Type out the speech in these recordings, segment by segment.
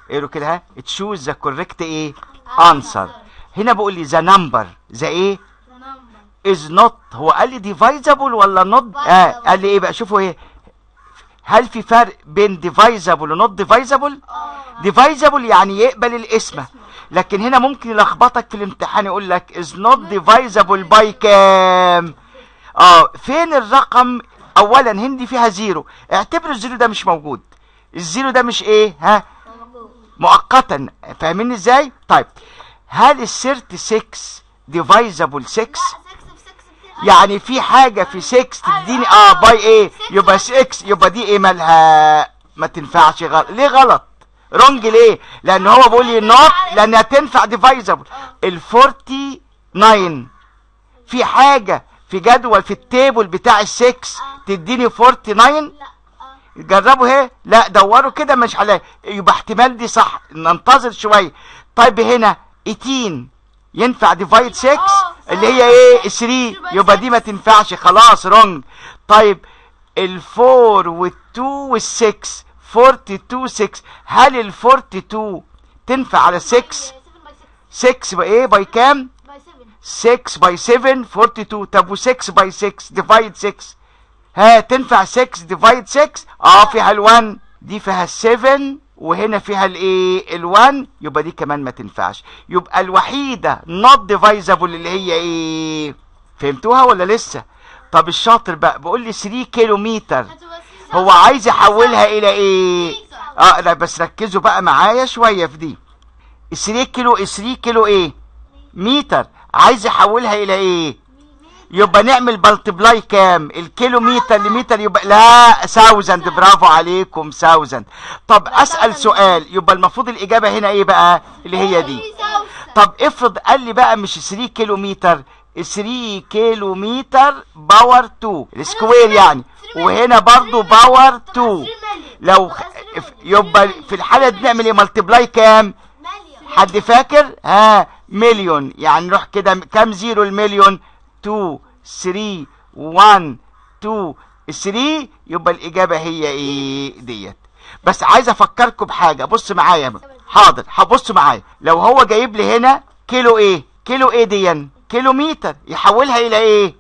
اقروا كده ها تشوز ذا كوريكت ايه انسر هنا بقول لي ذا نمبر ذا ايه از نوت هو قال لي ديفايزابل ولا نوت اه قال لي ايه بقى شوفوا ايه هل في فرق بين ديفايزابل ونوت ديفايزابل ديفايزابل يعني يقبل القسمه لكن هنا ممكن يلخبطك في الامتحان يقول لك از نوت ديفايزابل باي كام اه فين الرقم اولا هندي فيها زيرو اعتبر الزيرو ده مش موجود الزيرو ده مش ايه ها مؤقتا فاهمين ازاي طيب هل السيرت 6 ديفايزابل 6 يعني في حاجة في 6 تديني اه باي ايه يبقى 6 يبقى دي ايه مالها ما تنفعش غلط ليه غلط رونج ليه لان هو بيقول لي نوت لانها تنفع ديفايزابل ال 49 في حاجة في جدول في التيبل بتاع ال 6 تديني 49 جربوا اهي لا دوروا كده مش على يبقى احتمال دي صح ننتظر شويه طيب هنا 18 ينفع ديفايد 6 اللي هي ايه 3 يبقى دي ما تنفعش خلاص رونج طيب ال4 وال2 وال6 42 6 هل ال 42 تنفع على 6 6 بقى ايه باي كام 6 باي 7 42 طب و6 باي 6 ديفايد 6 ها تنفع 6 ديفايد 6 اه فيها ال1 دي فيها ال7 وهنا فيها الايه ال1 يبقى دي كمان ما تنفعش يبقى الوحيده not divisible اللي هي ايه فهمتوها ولا لسه طب الشاطر بقى بقول لي 3 كيلو متر هو عايز يحولها الى ايه اه لا بس ركزوا بقى معايا شويه في دي 3 كيلو 3 كيلو ايه متر عايز يحولها الى ايه يبقى نعمل بلتبلاي كام الكيلومتر لمتر يبقى لا ساوزند برافو عليكم ساوزند طب اسال سؤال يبقى المفروض الاجابه هنا ايه بقى اللي هي دي طب افرض قال لي بقى مش 3 كيلومتر 3 كيلومتر باور 2 السكوير يعني وهنا برضو باور 2 لو خ- يبقى في الحاله دي نعمل ايه ملتبلاي كام حد فاكر ها مليون يعني نروح كده كام زيرو المليون 2 3 1 2 3 يبقى الاجابه هي ايه ديت بس عايز افكركم بحاجه بص معايا بقى. حاضر هبص معايا لو هو جايب لي هنا كيلو ايه كيلو ايه دي كيلو متر يحولها الى ايه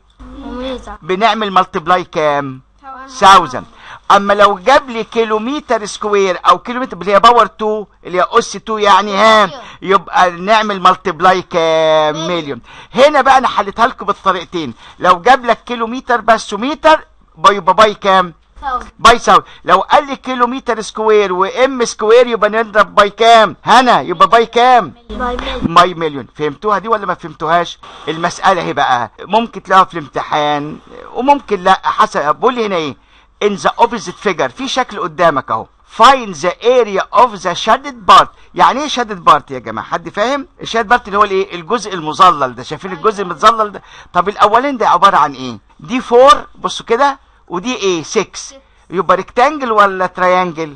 بنعمل ملتبلاي كام 1000 اما لو جاب لي كيلومتر سكوير او كيلومتر اللي هي باور 2 اللي هي اس 2 يعني ها يبقى نعمل ملتبلاي كام مليون هنا بقى انا حليتها لكم بالطريقتين لو جاب لك كيلومتر بس ومتر يبقى باي كام باي ساوند لو قال لي كيلومتر سكوير وام سكوير يبقى نضرب باي كام هنا يبقى باي كام باي مليون فهمتوها دي ولا ما فهمتوهاش المسألة اهي بقى ممكن تلاقوها في الامتحان وممكن لا حسب بقول لي هنا ايه in the opposite figure في شكل قدامك اهو find the area of the shaded part يعني ايه shaded part يا جماعه حد فاهم الشادد بارت اللي هو الايه الجزء المظلل ده شايفين الجزء المتظلل ده طب الاولين ده عباره عن ايه دي 4 بصوا كده ودي ايه 6 يبقى ريكتانجل ولا تريانجل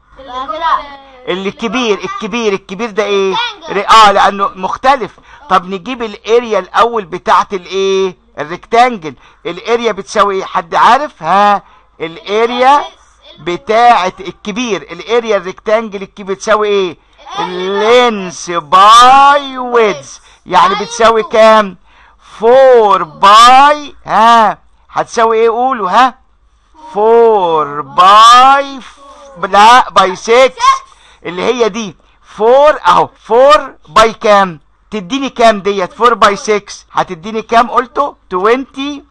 اللي كبير الكبير الكبير ده ايه ري- اه لانه مختلف طب نجيب الاريا الاول بتاعت الايه الريكتانجل الاريا بتساوي ايه حد عارف ها الاريا بتاعت الكبير الاريا الريكتانجل الكبير بتساوي ايه اللينس باي ويدز يعني بتساوي كام 4 باي ها هتساوي ايه قولوا ها 4 باي لا باي 6 اللي هي دي 4 اهو 4 باي كام تديني كام ديت 4 باي 6 هتديني كام قلته 20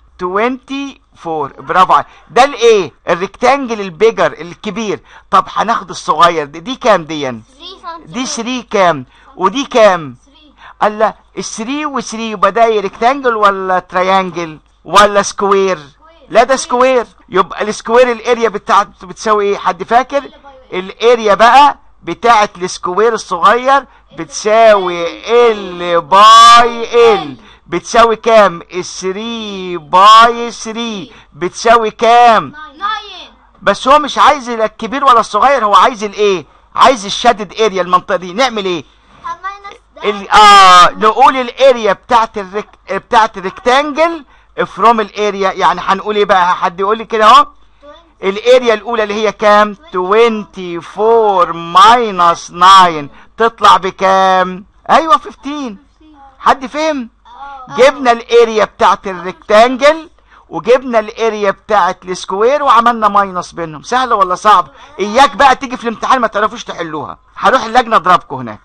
24 برافو عليك ده الايه الريكتانجل البيجر الكبير طب هناخد الصغير دي, دي كام دي دي 3 كام ودي كام قال لا ال 3 و 3 يبقى ده ريكتانجل ولا تريانجل ولا سكوير لا ده سكوير يبقى السكوير الاريا بتاعته بتساوي ايه حد فاكر الاريا بقى بتاعت السكوير الصغير بتساوي ال باي ال بتساوي كام ال 3 باي 3 بتساوي كام بس هو مش عايز لا الكبير ولا الصغير هو عايز الايه عايز الشادد اريا المنطقه دي نعمل ايه ال... اه نقول الاريا بتاعت الريك... بتاعت الريكتانجل فروم الاريا يعني هنقول ايه بقى حد يقول لي كده اهو الاريا الاولى اللي هي كام 24 ماينس 9 تطلع بكام ايوه 15 حد فهم جبنا الاريا بتاعت الريكتانجل وجبنا الاريا بتاعت السكوير وعملنا ماينس بينهم سهله ولا صعب اياك بقى تيجي في الامتحان ما تعرفوش تحلوها هروح اللجنه اضربكم هناك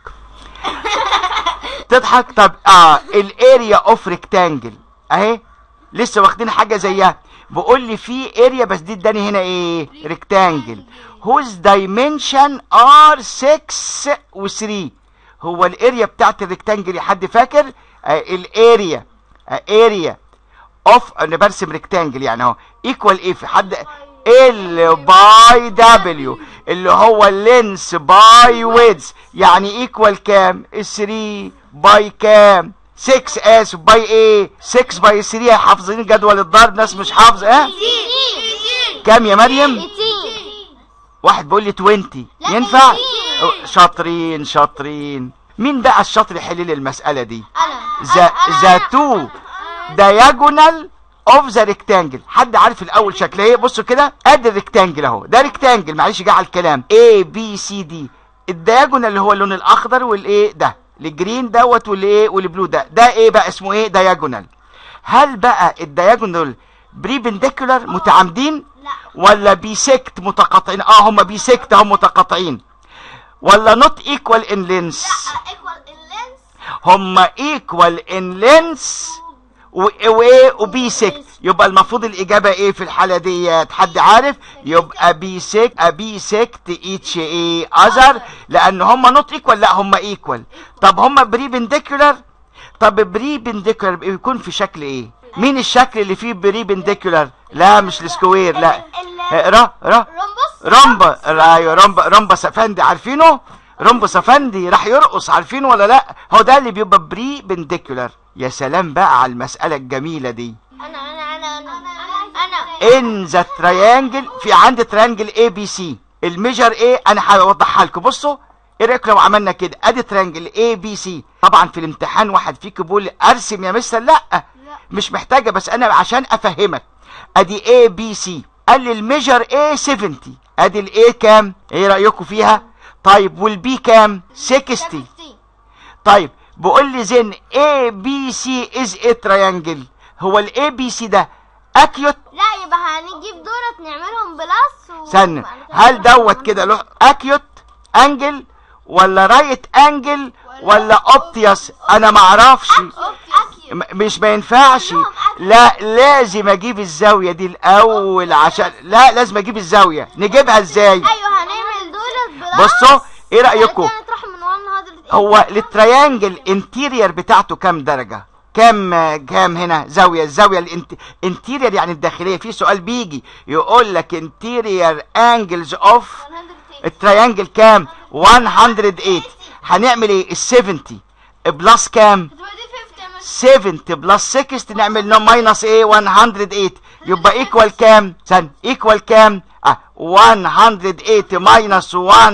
تضحك طب اه الاريا اوف ريكتانجل اهي لسه واخدين حاجه زيها بقول لي في اريا بس دي اداني هنا ايه ريكتانجل whose dimension are 6 و 3 هو الاريا بتاعت الريكتانجل يا حد فاكر آه الاريا آه اريا اوف انا برسم ريكتانجل يعني اهو ايكوال ايه في حد ال باي دبليو اللي هو اللينس باي ويدز يعني ايكوال كام 3 باي كام 6 اس باي ايه 6 باي 3 حافظين جدول الضرب ناس مش حافظه اه كام يا مريم واحد بيقول لي 20 لا، ينفع 18. شاطرين شاطرين مين بقى الشاطر يحل لي المساله دي انا ذا ذا تو diagonal اوف ذا ريكتانجل حد عارف الاول شكلها ايه بصوا كده ادي الريكتانجل اهو ده ريكتانجل معلش جه على الكلام A B C D الدياجونال اللي هو اللون الاخضر والايه ده الجرين دوت والايه والبلو ده ده ايه بقى اسمه ايه دياجونال هل بقى الدياجونال بريبنديكولار متعامدين لا. ولا بيسكت متقاطعين اه هم بيسكت هم متقاطعين ولا نوت ايكوال ان لينس ايكوال اللينس هم ايكوال ان لينس وايه وبي 6 يبقى المفروض الاجابه ايه في الحاله ديت حد عارف يبقى بي 6 بي 6 ايتش ايه اذر لان هم نوت ايكوال لا هم ايكوال طب هم بريبنديكولار طب بريبنديكولار بيكون في شكل ايه مين الشكل اللي فيه بريبنديكولار لا مش السكوير لا را را رومبوس رمبا ايوه رمبا رمبا سفندي عارفينه رمبا سفندي راح يرقص عارفينه ولا لا هو ده اللي بيبقى بري بنديكولار يا سلام بقى على المسألة الجميلة دي انا انا انا انا انا ان ذا تريانجل في عندي تريانجل اي بي سي الميجر ايه انا هوضحها لكم بصوا ايه رايك لو عملنا كده ادي تريانجل اي بي سي طبعا في الامتحان واحد فيكم بيقول لي ارسم يا مستر لا مش محتاجه بس انا عشان افهمك ادي اي بي سي قال لي الميجر ايه 70 ادي الاي كام ايه رايكم فيها طيب والبي كام 60 طيب بقول لي زين اي بي سي از ايه تريانجل هو الاي بي سي ده اكيوت لا يبقى هنجيب دولت نعملهم بلس و... استنى هل دوت كده له اكيوت انجل ولا رايت انجل ولا اوبتيوس انا ما اعرفش أكيد. م- مش ما ينفعش لا لازم اجيب الزاويه دي الاول عشان لا لازم اجيب الزاويه نجيبها ازاي ايوه هنعمل دولت بلس بصوا ايه رايكم بعد كده نطرح من 100 هو للتريانجل انتيرير بتاعته كام درجة كام كام هنا زاوية الزاوية الانتيرير يعني الداخلية في سؤال بيجي يقول لك انتيرير انجلز اوف 100 التريانجل كام 108 هنعمل ايه ال 70 بلس كام 70 بلس 60 نعمل نو ماينس ايه 108 يبقى ايكوال كام استنى ايكوال كام اه 108 ماينس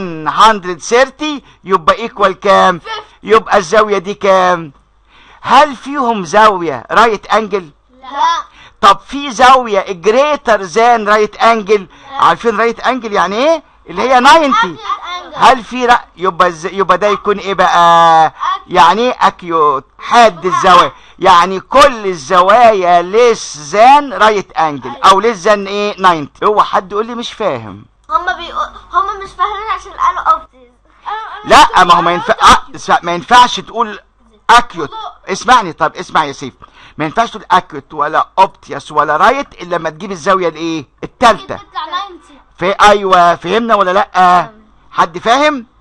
130 يبقى ايكوال كام يبقى الزاويه دي كام هل فيهم زاويه رايت انجل لا طب في زاويه جريتر ذان رايت انجل عارفين رايت انجل يعني ايه اللي هي 90 هل في رأ... يبقى الز... يبقى ده يكون ايه بقى يعني ايه اكيوت حاد الزوايا يعني كل الزوايا ليس ذان رايت انجل او ليس ذان ايه 90 هو حد يقول لي مش فاهم هم بيقول هم مش فاهمين عشان قالوا اوبتيز لا ما هو ما ينفع آه، اسمع، ما ينفعش تقول اكيوت اسمعني طب اسمع يا سيف ما ينفعش تقول اكيوت ولا اوبتيوس ولا رايت الا لما تجيب الزاويه الايه الثالثه تطلع 90 في ايوه فهمنا ولا لا حد فاهم